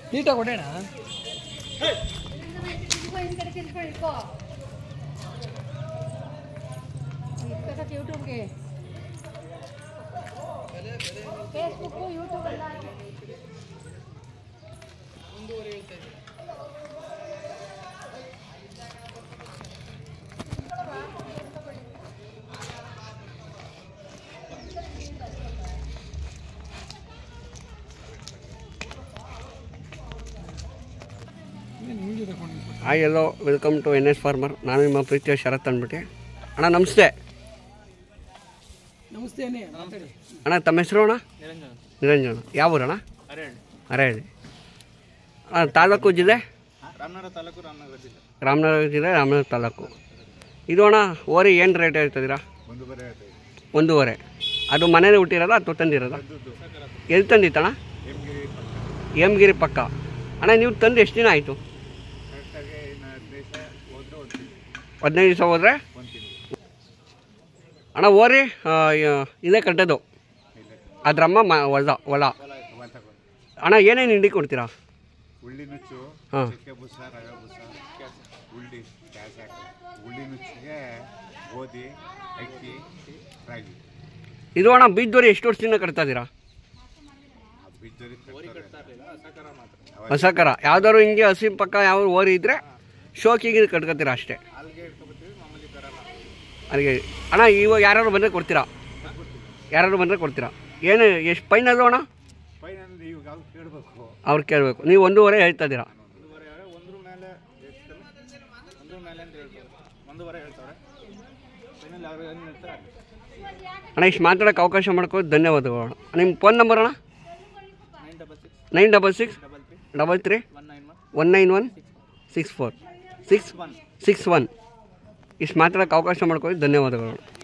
ನೀಟಾಗಿ ಹೊಡೆಯೋಣ ಯೂಟ್ಯೂಬ್ಗೆ Facebook YouTube ಎಲ್ಲ ನಿಮಗೆ ತಗೊಂಡು hi hello welcome to N S farmer ನಾನು ನಿಮ್ಮ ಪ್ರೀತಿಯ ಶರತ್ ಅಂದ್ಬಿಟ್ಟು ಅಣ್ಣ ನಮಸ್ತೆ ನಮಸ್ತೆ ಅನ್ನಿ ಮಾತಾಡಿ ಅಣ್ಣ ತಮ್ಮ ಹೆಸರು ಅಣ್ಣ ನಿರಂಜನ ಯಾವ ಊರಣ್ಣ ಅರೇಳಿ ಅಣ್ಣ ತಾಲೂಕು ಜಿಲ್ಲೆ ರಾಮನಗರ ತಾಲೂಕು ರಾಮನಗರ ಜಿಲ್ಲೆ ರಾಮನಗರ ಜಿಲ್ಲೆ ರಾಮನಗರ ತಾಲೂಕು ಇದು ಅಣ್ಣ ಓರಿ ಏನು ರೇಟ್ ಹೇಳ್ತಿದ್ದೀರಾ ಒಂದೂವರೆ ಆಯ್ತು ಒಂದೂವರೆ ಅದು ಮನೇಲಿ ಹುಟ್ಟಿರೋದ ಅಥವಾ ತಂದಿರೋದ ಎಲ್ಲಿ ತಂದಿತ್ತಣ್ಣ ಹೇಮಗಿರಿ ಪಕ್ಕ ಹೇಮಗಿರಿ ಪಕ್ಕ ಅಣ್ಣ ನೀವು ತಂದು ಎಷ್ಟು ದಿನ ಆಯಿತು ಕರೆಕ್ಟಾಗಿ ಇನ್ನು ಹದಿನೈದು ದಿವಸ ಹೋದ್ರೆ ಒಂದು ತಿಂಗಳು ಹದಿನೈದು ದಿವಸ ಹೋದರೆ ಒಂದು ತಿಂಗಳು ಅಣ್ಣ ಓರಿ ಆ, ಯ- ಇದೇ ಕಟ್ಟೋದು ಇಲ್ಲ ಅದ್ರಮ್ಮ ಮ ಹೊಲ ಹೊಲ ಹೊಲ ತಗೊಂಡು ಅಣ್ಣ ಏನೇನು ಹಿಂಡಿ ಕೊಡ್ತೀರಾ ಉಳ್ಳಿ ನುಚ್ಚು ಹಾ. ಚಕ್ಕೆ ಬುಸ ರವೆ ಬುಸ ಉಳ್ಳಿ ಗ್ಯಾಸ್ ಹಾಕಿ ಉಳ್ಳಿ ನುಚ್ಚಿಗೆ ಗೋಧಿ ಅಕ್ಕಿ ರಾಗಿ ಇದು ಅಣ್ಣ ಬೀದ್ದೋರಿ ಎಷ್ಟು ವರ್ಷದಿಂದ ಕಟ್ತಾ ಇದ್ದೀರಾ ಆ ಬಿಜ್ಜರಿ ಹಸಕರ ಯಾವ್ದಾದ್ರು ಹಿಂಗೆ ಹಸಿ ಪಕ್ಕ ಯಾವ ಓರಿ ಇದ್ರೆ ಶೋಕಿಗೆ ಕಟ್ಕೊತೀರಾ ಅಷ್ಟೇ ಅಲ್ಲಿಗೆ ಇಟ್ಕೊಬತ್ತೀವಿ ಮಾಮೂಲಿ ಬರಲ್ಲ ಅಲ್ಲಿಗೆ ಅಣ್ಣ ಇವಾಗ ಯಾರು ಬಂದರೆ ಕೊಡ್ತೀರಾ ಯಾರು ಬಂದರೆ ಕೊಡ್ತೀರಾ ಏನು ಎಷ್ಟು ಫೈನಲ್ಲು ಅಣ್ಣ ಫೈನಲ್ ನೀವು ಯಾವ ಕೇಳಬೇಕು ಅವ್ರು ಕೇಳಬೇಕು ನೀವು ಒಂದೂವರೆ ಹೇಳ್ತಾ ಇದ್ದೀರಾ ಒಂದೂವರೆ ಒಂದ್ರ ಮೇಲೆ ಎಷ್ಟು ಒಂದ್ರ ಮೇಲೆ ಅಂತ ಹೇಳ್ತಾರೆ ಒಂದೂವರೆ ಹೇಳ್ತಾರೆ ಫೈನಲ್ ಅವ್ರು ಏನು ಹೇಳ್ತಾರೆ ಅಣ್ಣ ಇಷ್ಟು ಮಾತಾಡೋಕ್ಕೆ ಅವಕಾಶ ಮಾಡ್ಕೊಂಡು ಧನ್ಯವಾದಗಳು ಅಣ್ಣ ನಿಮ್ಮ ಫೋನ್ ನಂಬರ್ ಅಣ್ಣ nine double six nine double six double three double three one nine one one nine one six four six one six one ಇಷ್ಟು ಮಾತಾಡೋಕ್ಕೆ ಅವಕಾಶ ಮಾಡ್ಕೊಂಡು ಧನ್ಯವಾದಗಳು